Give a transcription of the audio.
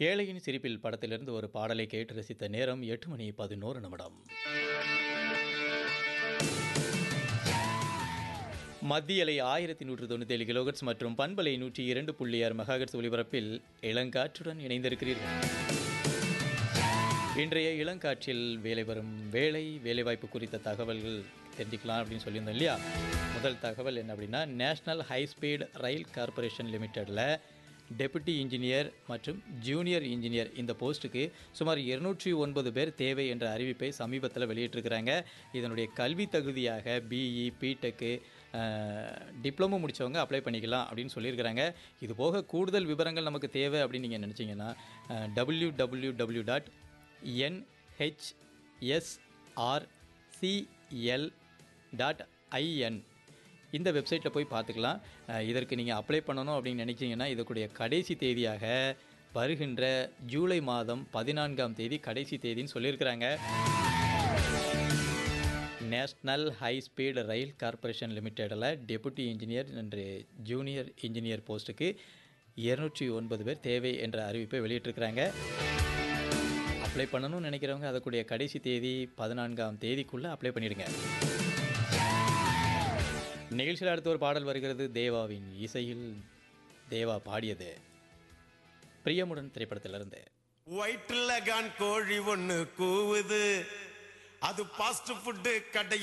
ஏழையின் சிரிப்பில் படத்திலிருந்து ஒரு பாடலை கேட்டு ரசித்த நேரம் எட்டு மணி பதினோரு நிமிடம் மத்தியலை ஆயிரத்தி நூற்று தொண்ணூற்றி ஏழு கிலோகட்ஸ் மற்றும் பண்பலை நூற்றி இரண்டு புள்ளி ஆறு மெகாகட்ஸ் ஒலிபரப்பில் இளங்காற்றுடன் இணைந்திருக்கிறீர்கள் இன்றைய இளங்காற்றில் வேலை வரும் வேலை வேலைவாய்ப்பு குறித்த தகவல்கள் தெரிஞ்சுக்கலாம் அப்படின்னு சொல்லியிருந்தோம் இல்லையா முதல் தகவல் என்ன அப்படின்னா national high speed rail corporation லிமிட்டெடில் டெபுட்டி இன்ஜினியர் மற்றும் ஜூனியர் இன்ஜினியர் இந்த போஸ்ட்டுக்கு சுமார் இருநூற்றி ஒன்பது பேர் தேவை என்ற அறிவிப்பை சமீபத்தில் வெளியிட்டிருக்கிறாங்க இதனுடைய கல்வி தகுதியாக பிஇ பிடெக்கு டிப்ளமோ முடித்தவங்க அப்ளை பண்ணிக்கலாம் அப்படின்னு சொல்லியிருக்கிறாங்க இது போக கூடுதல் விவரங்கள் நமக்கு தேவை அப்படின்னு நீங்கள் நினச்சிங்கன்னா W W W dot NHSRCL dot IN இந்த வெப்சைட்டில் போய் பார்த்துக்கலாம் அஹ் இதற்கு நீங்கள் அப்ளை பண்ணணும் அப்படின்னு நினைச்சீங்கன்னா இதற்குடைய கடைசி தேதியாக வருகின்ற ஜூலை மாதம் பதினான்காம் தேதி கடைசி தேதின்னு சொல்லியிருக்கிறாங்க national high speed rail corporation லிமிட்டெடில் டெபுட்டி இன்ஜினியர் என்று ஜூனியர் இன்ஜினியர் போஸ்ட்டுக்கு இருநூற்றி ஒன்பது பேர் தேவை என்ற அறிவிப்பை வெளியிட்டிருக்கிறாங்க அப்ளை பண்ணணும்னு நினைக்கிறவங்க அதற்குடைய கடைசி தேதி பதினான்காம் தேதிக்குள்ளே அப்ளை பண்ணிடுங்க நிகழ்ச்சியில் அடுத்த ஒரு பாடல் வருகிறது தேவாவின் இசையில் தேவா பாடியது பிரியமுடன் திரைப்படத்திலிருந்து ஒயிட் லகான் கோழி ஒண்ணு கூவுது அது பாஸ்ட் ஃபுட்டு கடை